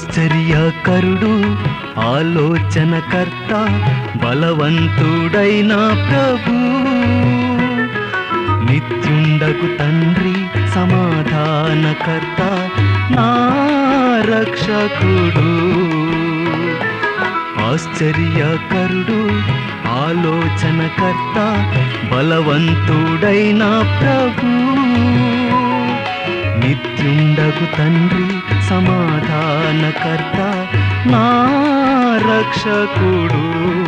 ఆశ్చర్యకరుడు ఆలోచనకర్త బలవంతుడైన ప్రభు నిత్యుండకు తండ్రి సమాధానకర్త నా రక్షకుడు ఆశ్చర్యకరుడు ఆలోచనకర్త బలవంతుడైన ప్రభు నిత్యుండగు తండ్రి సమాధానకర్త నా రక్షకుడు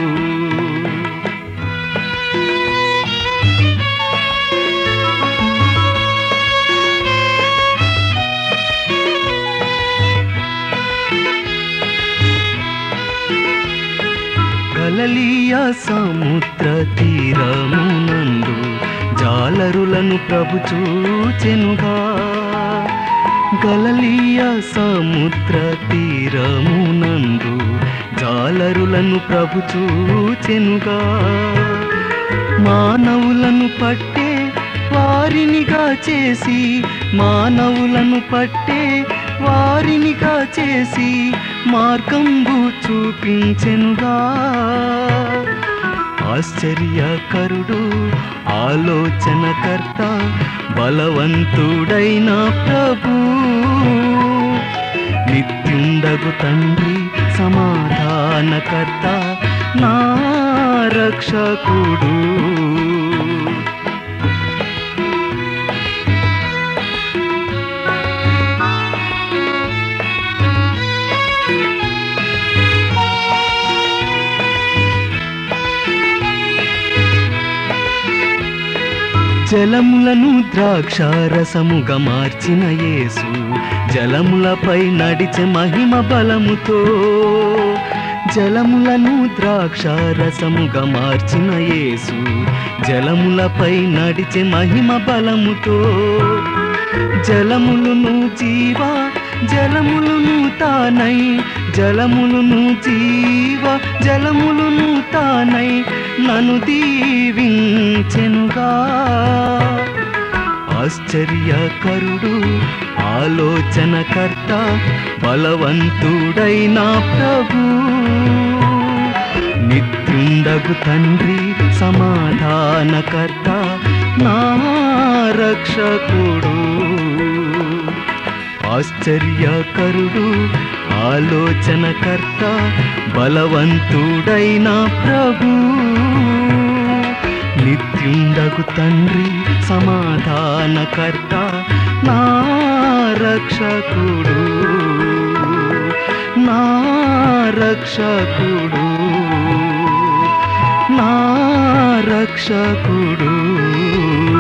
గలలీయ సముద్ర తీరమునందు జాలరులను ప్రభు చూచెనుగా గలలీయ సముద్ర తీరమునందు జాలరులను ప్రభు చూచెనుగా మానవులను పట్టే వారినిగా చేసి మానవులను పట్టే వారినిగా చేసి మార్గంబు చూపించెనుగా ఆశ్చర్యకరుడు ఆలోచనకర్త బలవంతుడైన ప్రభు నిత్యుండగు తండ్రి సమాధానకర్త నా రక్షకుడు జలములను ద్రాక్షారసముగా మార్చిన యేసు జలములపై నడిచే మహిమ బలముతో జలములను ద్రాక్షారసముగా మార్చిన యేసు జలములపై నడిచే మహిమ బలముతో జలములును జీవ జలములును తానై జలములును జీవ జలములును తానై నన్ను దీవించెనుగా ఆశ్చర్యకరుడు ఆలోచనకర్త బలవంతుడైన ప్రభు నిత్యుండగు తండ్రి సమాధానకర్త నా రక్షకుడు ఆశ్చర్యకరుడు ఆలోచనకర్త బలవంతుడైన ప్రభు నిత్యుండగు తండ్రి సమాధానకర్త నా రక్షకుడు నా రక్షకుడు నా రక్షకుడు